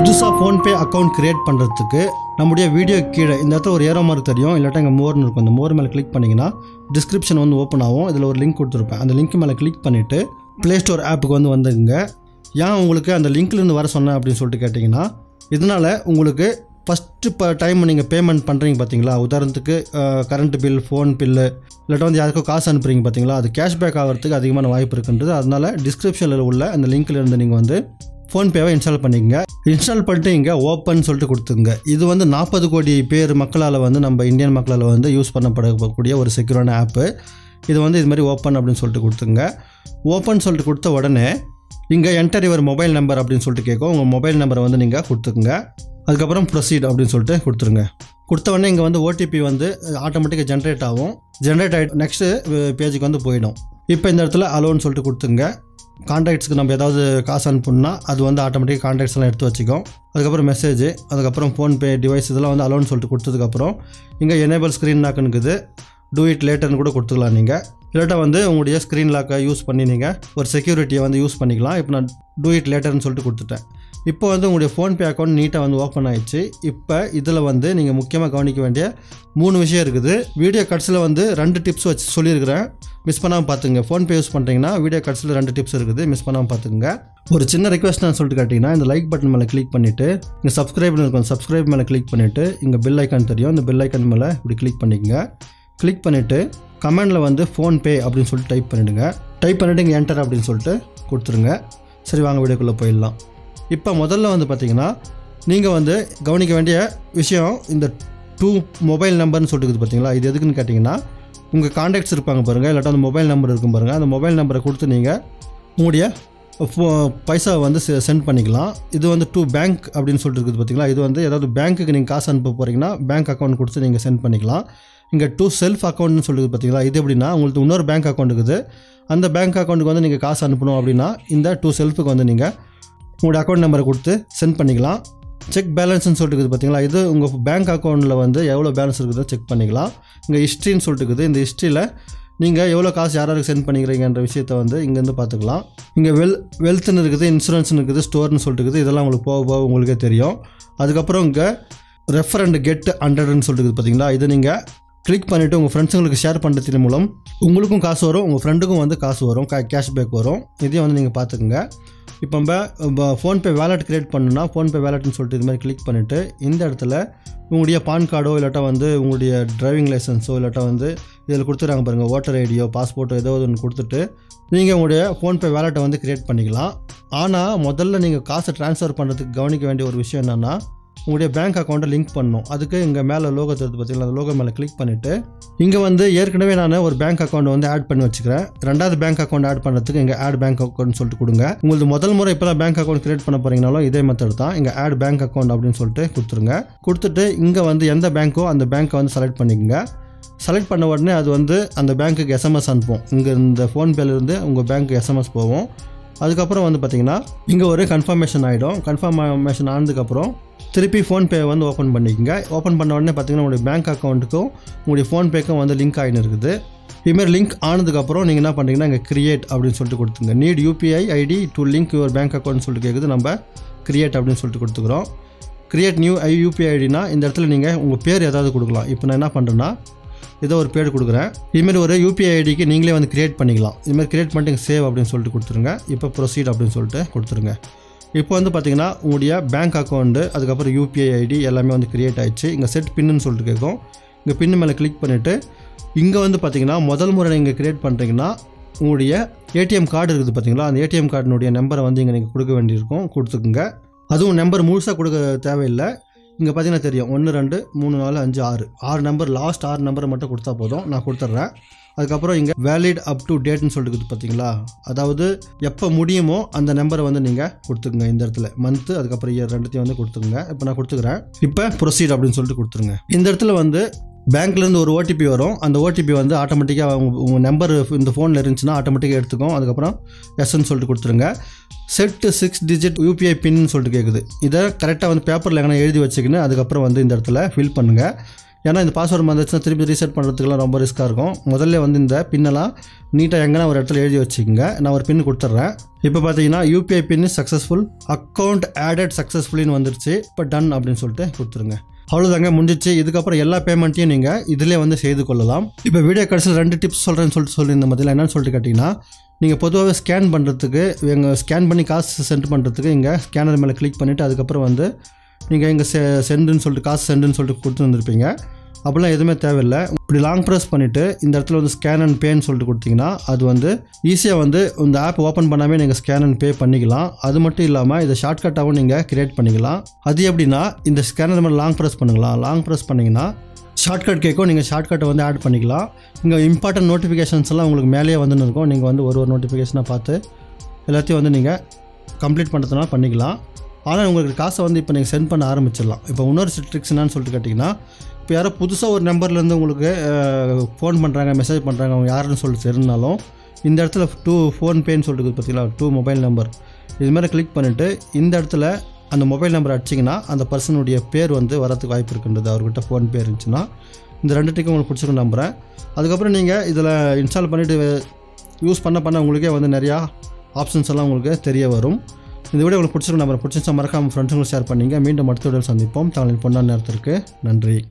புதுசாக PhonePe account create பண்ணுறதுக்கு நம்முடைய வீடியோ கீழே இந்த இடத்துல ஒரு ஏரோ மார்க் தெரியும் இல்லாட்டா இங்கே மோர்னு இருக்கும் அந்த மோர் மேலே கிளிக் பண்ணிங்கன்னா டிஸ்கிரிப்ஷன் வந்து ஓப்பன் ஆகும் இதில் ஒரு லிங்க் கொடுத்துருப்பேன் அந்த லிங்க் மேலே கிளிக் பண்ணிவிட்டு ப்ளே ஸ்டோர் ஆப்புக்கு வந்து வந்துங்க ஏன் உங்களுக்கு அந்த லிங்க்லேருந்து வர சொன்னேன் அப்படின்னு சொல்லிட்டு கேட்டிங்கன்னா இதனால் உங்களுக்கு ஃபஸ்ட்டு இப்போ டைம் நீங்கள் பேமெண்ட் பண்ணுறீங்க பார்த்தீங்களா உதாரணத்துக்கு கரண்ட் பில் ஃபோன் பில்லு இல்லாட்டா வந்து யாருக்கோ காசு அனுப்புறீங்க பார்த்தீங்களா அது கேஷ்பேக் ஆகிறதுக்கு அதிகமான வாய்ப்பு இருக்குன்றது அதனால் டிஸ்கிரிப்ஷனில் உள்ள அந்த லிங்க்ல இருந்து நீங்கள் வந்து ஃபோன்பேவை இன்ஸ்டால் பண்ணிக்கங்க இன்ஸ்டால் பண்ணிட்டு இங்கே ஓப்பன் சொல்லிட்டு கொடுத்துங்க இது வந்து நாற்பது கோடி பேர் மக்களால் வந்து நம்ம இந்தியன் மக்களால் வந்து யூஸ் பண்ணப்படக்கூடிய ஒரு செக்யூரான ஆப்பு இது வந்து இது மாதிரி ஓப்பன் அப்படின்னு சொல்லிட்டு கொடுத்துங்க ஓப்பன் சொல்லிட்டு கொடுத்த உடனே இங்கே என்டர் யுவர் மொபைல் நம்பர் அப்படின்னு சொல்லிட்டு கேட்கும் உங்கள் மொபைல் நம்பரை வந்து நீங்கள் கொடுத்துக்குங்க அதுக்கப்புறம் ப்ரொசீட் அப்படின்னு சொல்லிட்டு கொடுத்துருங்க கொடுத்த உடனே இங்கே வந்து ஓடிபி வந்து ஆட்டோமேட்டிக்காக ஜென்ரேட் ஆகும் ஜென்ரேட் ஆகிட்டு நெக்ஸ்ட்டு பேஜுக்கு வந்து போயிடும் இப்போ இந்த இடத்துல அலோன்னு சொல்லிட்டு கொடுத்துங்க கான்டாக்ட்ஸ்க்கு நம்ம ஏதாவது காசு அனுப்பணும்னா அது வந்து ஆட்டோமேட்டிக்காக கான்டாக்ட்ஸ் எல்லாம் எடுத்து வச்சுக்கும் அதுக்கப்புறம் மெசேஜ் அதுக்கப்புறம் ஃபோன்பே டிவைஸ் இதெல்லாம் வந்து அலோன்னு சொல்லிட்டு கொடுத்ததுக்கப்புறம் இங்கே எனேபிள் ஸ்க்ரீன் லாக்குனுக்குது டூ இட் லேட்டர்னு கூட கொடுத்துக்கலாம் நீங்கள் இல்லாட்டா வந்து உங்களுடைய ஸ்க்ரீன் லாக்கை யூஸ் பண்ணி நீங்கள் ஒரு செக்யூரிட்டியை வந்து யூஸ் பண்ணிக்கலாம் இப்போ நான் டூ இட் லேட்டர்னு சொல்லிட்டு கொடுத்துட்டேன் இப்போ வந்து உங்களுடைய ஃபோன்பே அக்கௌண்ட் நீட்டாக வந்து ஓப்பன் ஆயிடுச்சு இப்போ இதில் வந்து நீங்கள் முக்கியமாக கவனிக்க வேண்டிய மூணு விஷயம் இருக்குது வீடியோ கட்ஸில் வந்து ரெண்டு டிப்ஸ் வச்சு சொல்லியிருக்கிறேன் மிஸ் பண்ணாமல் பார்த்துங்க ஃபோன்பே யூஸ் பண்ணுறீங்கன்னா வீடியோ கட்ஸில் ரெண்டு டிப்ஸ் இருக்குது மிஸ் பண்ணாமல் பார்த்துங்க ஒரு சின்ன ரெக்வஸ்ட் நான் சொல்லிட்டு கேட்டிங்கன்னா இந்த லைக் பட்டன் மேலே கிளிக் பண்ணிவிட்டு இங்கே சப்ஸ்கிரைப்னு இருக்கும் சப்ஸ்கிரைப் மேலே கிளிக் பண்ணிவிட்டு இங்கே பெல் ஐக்கான் தெரியும் இந்த பெல் ஐக்கான் மேலே இப்படி கிளிக் பண்ணிக்கங்க கிளிக் பண்ணிவிட்டு கமெண்டில் வந்து ஃபோன்பே அப்படின்னு சொல்லிட்டு டைப் பண்ணிவிடுங்க டைப் பண்ணிவிட்டு இங்கே என்டர் அப்படின்னு சொல்லிட்டு கொடுத்துருங்க சரி வாங்க வீடியோக்குள்ளே போயிடலாம் இப்போ முதல்ல வந்து பார்த்தீங்கன்னா நீங்கள் வந்து கவனிக்க வேண்டிய விஷயம் இந்த டூ மொபைல் நம்பர்னு சொல்லிட்டு இருக்குது பார்த்தீங்களா இது எதுக்குன்னு கேட்டிங்கன்னா உங்கள் காண்டாக்ட்ஸ் இருப்பாங்க பாருங்கள் இல்லாட்டா அந்த மொபைல் நம்பர் இருக்கும் பாருங்கள் அந்த மொபைல் நம்பரை கொடுத்து நீங்கள் உங்களுடைய ஃபோ பைசா வந்து சென்ட் பண்ணிக்கலாம் இது வந்து டூ பேங்க் அப்படின்னு சொல்லிட்டு இருக்குது பார்த்தீங்களா இது வந்து ஏதாவது பேங்க்குக்கு நீங்கள் காசு அனுப்ப போகிறீங்கன்னா பேங்க் அக்கௌண்ட் கொடுத்து நீங்கள் சென்ட் பண்ணிக்கலாம் இங்கே டூ செல்ஃப் அக்கௌண்ட்னு சொல்லுது பார்த்தீங்களா இது எப்படின்னா உங்களுக்கு இன்னொரு பேங்க் அக்கௌண்ட் இருக்குது அந்த பேங்க் அக்கௌண்ட்டுக்கு வந்து நீங்கள் காசு அனுப்பணும் அப்படின்னா இந்த டூ செல்ஃபுக்கு வந்து நீங்கள் உங்களோட அக்கௌண்ட் நம்பரை கொடுத்து சென்ட் பண்ணிக்கலாம் செக் பேலன்ஸ்னு சொல்லிட்டு இருக்குது பார்த்தீங்களா இது உங்கள் பேங்க் அக்கௌண்ட்டில் வந்து எவ்வளோ பேலன்ஸ் இருக்குதோ செக் பண்ணிக்கலாம் இங்கே ஹிஸ்ட்ரின்னு சொல்லிட்டு இருக்குது இந்த ஹிஸ்ட்ரியில் நீங்கள் எவ்வளோ காசு யாராருக்கு சென்ட் பண்ணிக்கிறீங்கன்ற விஷயத்தை வந்து இங்கேருந்து பார்த்துக்கலாம் இங்கே வெல் வெல்த்னு இருக்குது இன்சூரன்ஸ்னு இருக்குது ஸ்டோர்னு சொல்லிட்டு இருக்குது இதெல்லாம் உங்களுக்கு போக போக உங்களுக்கே தெரியும் அதுக்கப்புறம் இங்கே ரெஃபரண்ட் கெட் ஹண்ட்ரட்னு சொல்லிட்டு இருக்குது பார்த்தீங்களா இது நீங்கள் கிளிக் பண்ணிவிட்டு உங்கள் ஃப்ரெண்ட்ஸுங்களுக்கு ஷேர் பண்ணுறதின் மூலம் உங்களுக்கும் காசு வரும் உங்கள் ஃப்ரெண்டுக்கும் வந்து காசு வரும் கே கேஷ்பேக் வரும் இதையும் வந்து நீங்கள் பார்த்துக்குங்க இப்போ நம்ம ஃபோன்பே வேலட் கிரியேட் பண்ணுன்னா ஃபோன்பே வேலட்னு சொல்லிட்டு இது மாதிரி கிளிக் பண்ணிவிட்டு இந்த இடத்துல உங்களுடைய பான் கார்டோ இல்லாட்டா வந்து உங்களுடைய டிரைவிங் லைசன்ஸோ இல்லாட்டா வந்து இதில் கொடுத்துறாங்க பாருங்கள் ஓட்டர் ஐடியோ பாஸ்போர்ட்டோ ஏதோ ஒன்று கொடுத்துட்டு நீங்கள் உங்களுடைய ஃபோன்பே வேலெட்டை வந்து கிரியேட் பண்ணிக்கலாம் ஆனால் முதல்ல நீங்கள் காசை ட்ரான்ஸ்ஃபர் பண்ணுறதுக்கு கவனிக்க வேண்டிய ஒரு விஷயம் என்னென்னா உங்களுடைய பேங்க் அக்கௌண்ட்டை லிங்க் பண்ணணும் அதுக்கு இங்கே மேலே லோகோ தருது பார்த்தீங்களா அந்த லோகோ மேலே கிளிக் பண்ணிவிட்டு இங்கே வந்து ஏற்கனவே நான் ஒரு பேங்க் அக்கௌண்ட் வந்து ஆட் பண்ணி வச்சுக்கிறேன் ரெண்டாவது பேங்க் அக்கௌண்ட் ஆட் பண்ணுறதுக்கு இங்கே ஆட் பேங்க் அக்கௌண்ட் சொல்லிட்டு கொடுங்க உங்களுக்கு முதல் முறை இப்போ தான் பேங்க் அக்கௌண்ட் கிரியேட் பண்ண போகிறீங்கனாலும் இதே மெத்தட் தான் இங்கே ஆட் பேங்க் அக்கௌண்ட் அப்படின்னு சொல்லிட்டு கொடுத்துருங்க கொடுத்துட்டு இங்கே வந்து எந்த பேங்க்கோ அந்த பேங்க்கை வந்து செலக்ட் பண்ணிக்கங்க செலக்ட் பண்ண உடனே அது வந்து அந்த பேங்க்குக்கு எஸ்எம்எஸ் அனுப்பும் இங்கே இந்த ஃபோன்பேலேருந்து உங்கள் பேங்க்கு எஸ்எம்எஸ் போகும் அதுக்கப்புறம் வந்து பார்த்தீங்கன்னா இங்கே ஒரு கன்ஃபர்மேஷன் ஆகிடும் கன்ஃபர்மேஷன் ஆனதுக்கப்புறம் திருப்பி ஃபோன்பே வந்து ஓப்பன் பண்ணிக்கங்க ஓப்பன் பண்ண உடனே பார்த்தீங்கன்னா உங்களுடைய பேங்க் அக்கௌண்ட்டுக்கும் உங்களுடைய ஃபோன்பேக்கும் வந்து லிங்க் ஆகின்னு இருக்குது இதுமாரி லிங்க் ஆனதுக்கப்புறம் நீங்கள் என்ன பண்ணுறீங்கன்னா இங்கே கிரியேட் அப்படின்னு சொல்லிட்டு கொடுத்துங்க need UPI ID to link your bank account சொல்லிட்டு கேட்குது நம்ம கிரியேட் அப்படின்னு சொல்லிட்டு கொடுத்துக்குறோம் கிரியேட் நியூ ஐ யூபிஐ ஐடினா இந்த இடத்துல நீங்கள் உங்கள் பேர் ஏதாவது கொடுக்கலாம் இப்போ நான் என்ன பண்ணுறேன்னா ஏதோ ஒரு பேர் கொடுக்குறேன் இதுமாரி ஒரு யூபிஐ ஐடிக்கு நீங்களே வந்து கிரியேட் பண்ணிக்கலாம் இதுமாதிரி கிரியேட் பண்ணிட்டு சேவ் அப்படின்னு சொல்லிட்டு கொடுத்துருங்க இப்போ ப்ரொசீட் அப்படின்னு சொல்லிட்டு கொடுத்துருங்க இப்போ வந்து பார்த்தீங்கன்னா உங்களுடைய பேங்க் அக்கௌண்ட்டு அதுக்கப்புறம் யூபிஐ ஐடி எல்லாமே வந்து கிரியேட் ஆயிடுச்சு இங்கே செட் பின்னு சொல்லிட்டு கேட்கும் இங்கே பின்னு மேலே கிளிக் பண்ணிவிட்டு இங்கே வந்து பார்த்தீங்கன்னா முதல் முறை நீங்கள் கிரியேட் பண்ணுறீங்கன்னா உங்களுடைய ஏடிஎம் கார்டு இருக்குது பார்த்தீங்களா அந்த ஏடிஎம் கார்டினுடைய நம்பரை வந்து இங்கே நீங்கள் கொடுக்க வேண்டியிருக்கும் கொடுத்துக்குங்க அதுவும் நம்பர் முழுசாக கொடுக்க தேவையில்லை இங்கே பார்த்தீங்கன்னா தெரியும் ஒன்று ரெண்டு மூணு நாலு அஞ்சு ஆறு ஆறு நம்பர் லாஸ்ட் ஆறு நம்பரை மட்டும் கொடுத்தா போதும் நான் கொடுத்துட்றேன் அதுக்கப்புறம் இங்கே வேலிட் அப் டு டேட்னு சொல்லிட்டு இருக்குது பார்த்தீங்களா அதாவது எப்போ முடியுமோ அந்த நம்பரை வந்து நீங்கள் கொடுத்துக்குங்க இந்த இடத்துல மந்த்து அதுக்கப்புறம் இயர் ரெண்டுத்தையும் வந்து கொடுத்துக்குங்க இப்போ நான் கொடுத்துக்கிறேன் இப்போ ப்ரொசீட் அப்படின்னு சொல்லிட்டு கொடுத்துருங்க இந்த இடத்துல வந்து பேங்க்லேருந்து ஒரு ஓடிபி வரும் அந்த ஓடிபி வந்து ஆட்டோமேட்டிக்காக உங்கள் உங்கள் நம்பர் இந்த ஃபோனில் இருந்துச்சுன்னா ஆட்டோமேட்டிக்காக எடுத்துக்கும் அதுக்கப்புறம் எஸ்ன்னு சொல்லிட்டு கொடுத்துருங்க செட் சிக்ஸ் டிஜிட் யூபிஐ பின்னு சொல்லிட்டு கேட்குது இதை கரெக்டாக வந்து பேப்பரில் எங்கன்னா எழுதி வச்சுக்கின்னு அதுக்கப்புறம் வந்து இந்த இடத்துல ஃபில் பண்ணுங்கள் ஏன்னா இந்த பாஸ்வேர்டு வந்துச்சுன்னா திருப்பி ரீசெட் பண்ணுறதுக்குலாம் ரொம்ப ரிஸ்க்காக இருக்கும் முதல்ல வந்து இந்த பின்னெல்லாம் நீட்டாக எங்கன்னா ஒரு இடத்துல எழுதி வச்சுக்கோங்க நான் ஒரு பின் கொடுத்துட்றேன் இப்போ பார்த்தீங்கன்னா UPI PIN successful account added சக்ஸஸ்ஃபுல்லின்னு வந்துருச்சு இப்போ டன் அப்படின்னு சொல்லிட்டு கொடுத்துருங்க அவ்வளோதாங்க முடிஞ்சிச்சு இதுக்கப்புறம் எல்லா பேமெண்ட்டையும் நீங்கள் இதிலே வந்து செய்து கொள்ளலாம் இப்போ வீடியோ கடைசியில் ரெண்டு டிப்ஸ் சொல்கிறேன்னு சொல்லிட்டு சொல்லியிருந்த மத்தியில் என்னன்னு சொல்லிட்டு கேட்டிங்கன்னா நீங்கள் பொதுவாகவே ஸ்கேன் பண்ணுறதுக்கு எங்கள் ஸ்கேன் பண்ணி காசு சென்ட் பண்ணுறதுக்கு இங்கே ஸ்கேனர் மேலே கிளிக் பண்ணிவிட்டு அதுக்கப்புறம் வந்து நீங்கள் இங்கே செ சென்டுன்னு சொல்லிட்டு காசு சென்டுன்னு சொல்லிட்டு கொடுத்து வந்திருப்பீங்க அப்படிலாம் எதுவுமே தேவையில்லை இப்படி லாங் ப்ரெஸ் பண்ணிவிட்டு இந்த இடத்துல வந்து ஸ்கேன் அண்ட் பேன்னு சொல்லிட்டு கொடுத்தீங்கன்னா அது வந்து ஈஸியாக வந்து இந்த ஆப் ஓப்பன் பண்ணாமே நீங்கள் ஸ்கேன் அண்ட் பே பண்ணிக்கலாம் அது மட்டும் இல்லாமல் இதை ஷார்ட்கட்டாகவும் நீங்கள் கிரியேட் பண்ணிக்கலாம் அது எப்படின்னா இந்த ஸ்கேனர் மேலே லாங் ப்ரெஸ் பண்ணுங்களா லாங் ப்ரெஸ் பண்ணிங்கன்னா ஷார்ட்கட் கேட்கும் நீங்கள் ஷார்ட்கட்டை வந்து ஆட் பண்ணிக்கலாம் இங்கே இம்பார்ட்டன்ட் நோட்டிஃபிகேஷன்ஸ் எல்லாம் உங்களுக்கு மேலேயே வந்துன்னு இருக்கும் நீங்கள் வந்து ஒரு ஒரு நோட்டிஃபிகேஷனாக பார்த்து எல்லாத்தையும் வந்து நீங்கள் கம்ப்ளீட் பண்ணுறதுனால பண்ணிக்கலாம் ஆனால் உங்களுக்கு காசை வந்து இப்போ நீங்கள் சென்ட் பண்ண ஆரம்பிச்சிடலாம் இப்போ இன்னொரு ட்ரிக்ஸ் என்னன்னு சொல்லிட்டு கேட்டிங்கன்னா இப்போ யாரோ புதுசாக ஒரு நம்பர்லேருந்து உங்களுக்கு ஃபோன் பண்ணுறாங்க மெசேஜ் பண்ணுறாங்க அவங்க யாருன்னு சொல்லிட்டு தெரிஞ்சாலும் இந்த இடத்துல டூ ஃபோன்பேன்னு சொல்லிட்டு பார்த்தீங்களா டூ மொபைல் நம்பர் இது மாதிரி கிளிக் பண்ணிவிட்டு இந்த இடத்துல அந்த மொபைல் நம்பர் அடிச்சிங்கன்னா அந்த பர்சனுடைய பேர் வந்து வரதுக்கு வாய்ப்பு இருக்கின்றது அவர்கிட்ட ஃபோன் பே இருந்துச்சுன்னா இந்த ரெண்டு டிக்கும் உங்களுக்கு பிடிச்சிருக்கும் நம்புகிறேன் அதுக்கப்புறம் நீங்கள் இதில் இன்ஸ்டால் பண்ணிவிட்டு யூஸ் பண்ண பண்ண உங்களுக்கே வந்து நிறையா ஆப்ஷன்ஸ் எல்லாம் உங்களுக்கு தெரிய வரும் இந்த வீடியோ உங்களுக்கு பிடிச்சிருக்கும் நம்பர் பிடிச்சிருந்தா மறக்காம ஃப்ரெண்ட்ஸுங்களுக்கு ஷேர் பண்ணிங்க மீண்டும் அடுத்த வீடியோவில் சந்திப்போம் தங்களின் பொண்ணான நேரத்திற்கு நன்றி